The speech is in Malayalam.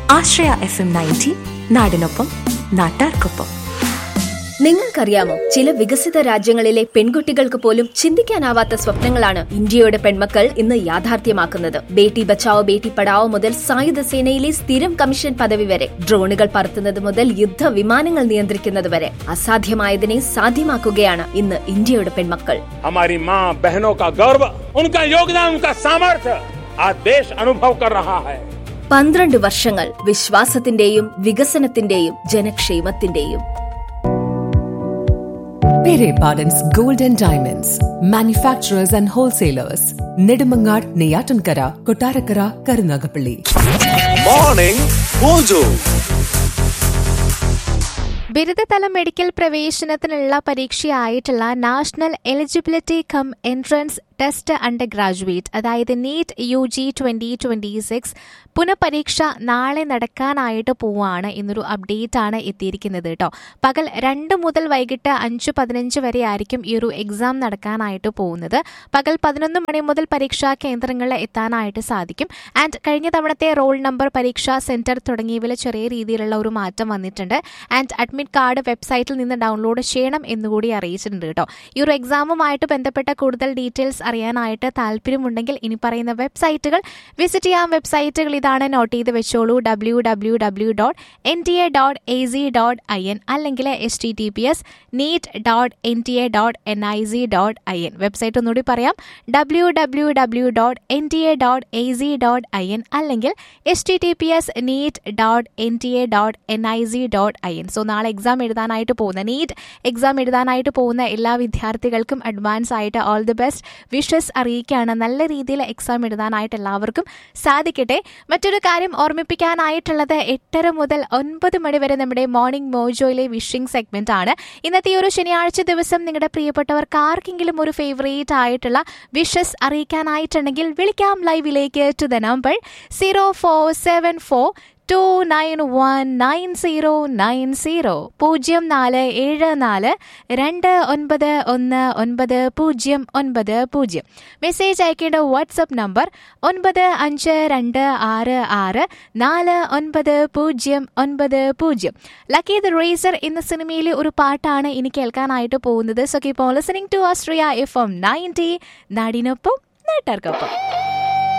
ആശ്രയ എഫ് എം നയൻറ്റി നാടിനൊപ്പം നാട്ടാർക്കൊപ്പം നിങ്ങൾക്കറിയാമോ ചില വികസിത രാജ്യങ്ങളിലെ പെൺകുട്ടികൾക്ക് പോലും ചിന്തിക്കാനാവാത്ത സ്വപ്നങ്ങളാണ് ഇന്ത്യയുടെ പെൺമക്കൾ ഇന്ന് യാഥാർത്ഥ്യമാക്കുന്നത് ബേട്ടി ബച്ചാവോ ബേട്ടി പഠാവോ മുതൽ സായുധ സേനയിലെ സ്ഥിരം കമ്മീഷൻ പദവി വരെ ഡ്രോണുകൾ പറത്തുന്നത് മുതൽ യുദ്ധ വിമാനങ്ങൾ നിയന്ത്രിക്കുന്നത് വരെ അസാധ്യമായതിനെ സാധ്യമാക്കുകയാണ് ഇന്ന് ഇന്ത്യയുടെ പെൺമക്കൾ हमारी माँ बहनों का गर्व उनका योगदान उनका सामर्थ्य आज देश अनुभव कर रहा है പന്ത്രണ്ട് വർഷങ്ങൾ വിശ്വാസത്തിന്റെയും വികസനത്തിന്റെയും ജനക്ഷേമത്തിന്റെയും Pere Pardon's Gold and Diamonds, manufacturers and wholesalers, Nedumangad, Neyatankara, Kotarakara, Karunagapalli. Morning Mojo. ബിരുദതല മെഡിക്കൽ പ്രവേശനത്തിനുള്ള പരീക്ഷയായിട്ടുള്ള national eligibility cum entrance test undergraduate അതായത് NEET U G twenty twenty six പുനഃപരീക്ഷ നാളെ നടക്കാനായിട്ട് പോവാണ് എന്നൊരു അപ്ഡേറ്റ് ആണ് എത്തിയിരിക്കുന്നത് കേട്ടോ പകൽ രണ്ട് മുതൽ വൈകിട്ട് അഞ്ച് പതിനഞ്ച് വരെ ആയിരിക്കും ഈ ഒരു എക്സാം നടക്കാനായിട്ട് പോകുന്നത് പകൽ പതിനൊന്ന് മണി മുതൽ പരീക്ഷാ കേന്ദ്രങ്ങളിൽ എത്താനായിട്ട് സാധിക്കും ആൻഡ് കഴിഞ്ഞ തവണത്തെ റോൾ നമ്പർ പരീക്ഷാ സെന്റർ തുടങ്ങിയവയിൽ ചെറിയ രീതിയിലുള്ള ഒരു മാറ്റം വന്നിട്ടുണ്ട് ആൻഡ് അഡ്മിറ്റ് കാർഡ് വെബ്സൈറ്റിൽ നിന്ന് ഡൗൺലോഡ് ചെയ്യണം എന്നുകൂടി അറിയിച്ചിട്ടുണ്ട് കേട്ടോ ഈ ഒരു എക്സാമുമായിട്ട് ബന്ധപ്പെട്ട കൂടുതൽ ഡീറ്റെയിൽസ് അറിയാനായിട്ട് താല്പര്യമുണ്ടെങ്കിൽ ഇനി പറയുന്ന വെബ്സൈറ്റുകൾ വിസിറ്റ് ചെയ്യാം വെബ്സൈറ്റുകൾ ഇതാണ് നോട്ട് ചെയ്ത് വെച്ചോളൂ W W W dot N T A dot A C dot I N അല്ലെങ്കിൽ H T T P S NEET dot N T A dot N I C dot I N website ഒന്നുകൂടി പറയാം W W W dot N T A dot A C dot I N അല്ലെങ്കിൽ H T T P S NEET dot N T A dot N I C dot I N so നാളെ എക്സാം എഴുതാനായിട്ട് പോകുന്ന നീറ്റ് എക്സാം എഴുതാനായിട്ട് പോകുന്ന എല്ലാ വിദ്യാർത്ഥികൾക്കും അഡ്വാൻസ് ആയിട്ട് ഓൾ ദി ബെസ്റ്റ് വിഷസ് അറിയിക്കുകയാണ് നല്ല രീതിയിൽ എക്സാം എഴുതാനായിട്ട് എല്ലാവർക്കും സാധിക്കട്ടെ മറ്റൊരു കാര്യം ഓർമ്മിപ്പിക്കാനായിട്ടുള്ളത് എട്ടര മുതൽ ഒൻപത് മണി വരെ നമ്മുടെ മോർണിംഗ് മോജോയിലെ വിഷിംഗ് സെഗ്മെന്റ് ആണ് ഇന്നത്തെ ഈ ഒരു ശനിയാഴ്ച ദിവസം നിങ്ങളുടെ പ്രിയപ്പെട്ടവർക്ക് ആർക്കെങ്കിലും ഒരു ഫേവറേറ്റ് ആയിട്ടുള്ള വിഷസ് അറിയിക്കാനായിട്ടുണ്ടെങ്കിൽ വിളിക്കാം ലൈവിലേക്ക് to the number zero four seven four two nine one nine zero nine zero പൂജ്യം നാല് ഏഴ് നാല് രണ്ട് ഒൻപത് ഒന്ന് ഒൻപത് പൂജ്യം ഒൻപത് പൂജ്യം മെസ്സേജ് അയക്കേണ്ട വാട്സപ്പ് നമ്പർ ഒൻപത് അഞ്ച് രണ്ട് ആറ് ആറ് നാല് ഒൻപത് പൂജ്യം ഒൻപത് പൂജ്യം ലക്കി ദ റേസർ എന്ന സിനിമയിലെ ഒരു പാട്ടാണ് ഇനി കേൾക്കാനായിട്ട് പോകുന്നത് so keep on listening to Austria F M ninety നാടിനൊപ്പം നാട്ടാർക്കൊപ്പം